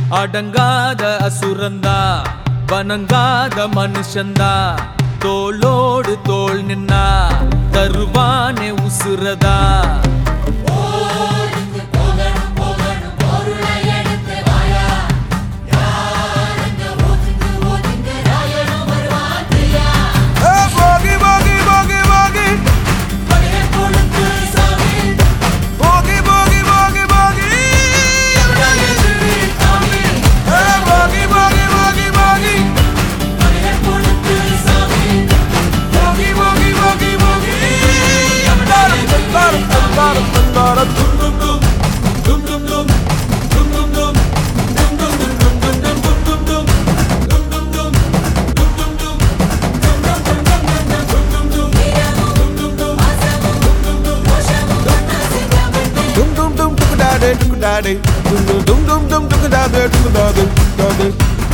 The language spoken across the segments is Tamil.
அடங்காத அசுரந்தா வணங்காத மனுஷந்தா தோளோடு தோள் நின்னா தருவானே உசுரதா Hey, boogie, boogie, boogie, boogie. Boogie, boogie, boogie, boogie. Hey, boogie, boogie, boogie, boogie. Boogie, boogie, boogie, boogie. Dum, dum, dum, dum, dum, dum. Dum, dum, dum. Dum, dum, dum. Dum, dum, dum, dum, dum, dum, dum, dum, dum. Dum, dum, dum. Dum, dum, dum. Dum dum dum dum da de dum da de dum dum dum dum dum dum da de dum da de da de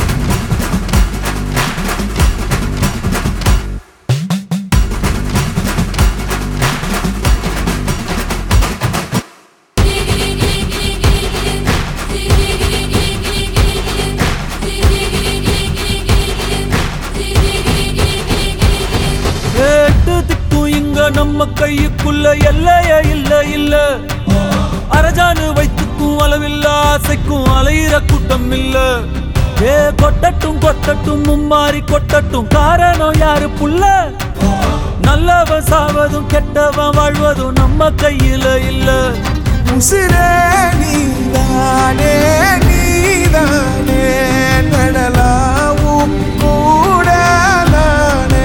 எட்டு திக்கும் இங்க நம்ம கையுக்குள்ள எல்லைய இல்ல இல்ல அரஜானு வைத்துக்கும் அளவில்ல ஆசைக்கும் அலையிற கூட்டம் இல்ல ஏ கொட்டட்டும் கொட்டட்டும் மும்மாறி கொட்டட்டும் காரணம் யாரு புள்ள நல்லவன் சாவதும் கெட்டவன் வாழ்வதும் நம்ம கையில இல்ல உசிரே நீதானே நீதானே நடலாவும் கூட நானே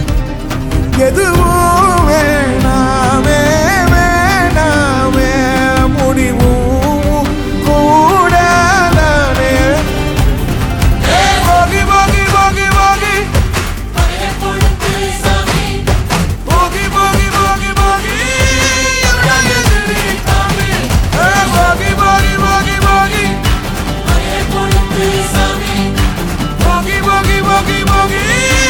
எதுவும் வேணாமே வேணாமே முடிவும் கூட நானே போகி போகி போகி போகி போகி போகி போகி போகி போகி போகி போகி போகி போகி போகி போகி போகி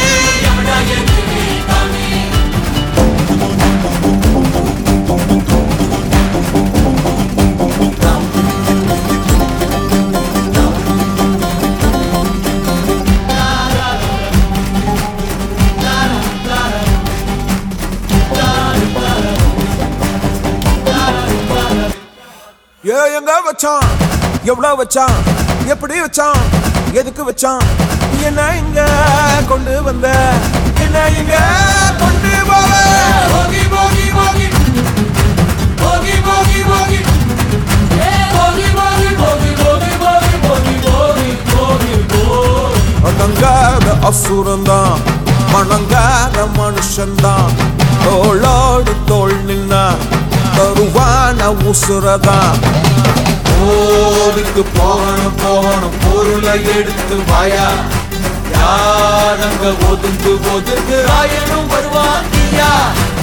ஏ எங்க வச்சான் எவ்வளவு வச்சான் எப்படி வச்சான் எதுக்கு வச்சான் என்ன இங்க கொண்டு வந்த என்ன இங்க கொண்டு போவ போகி போகி போகி போகி போகி போகி போகி போகி போகி போகி போகி போகி போகி போகி அடங்காத அசுரந்தான் மணங்காத மனுஷன்தான் தோளோடு தோள் நின்னா தருவான உசுரதான் போருக்கு போகணும் போகணும் பொருளை எடுத்து வாயா யார் அங்க ஒதுங்கு ஒதுங்கு ஆயனும் வருவான் நீயா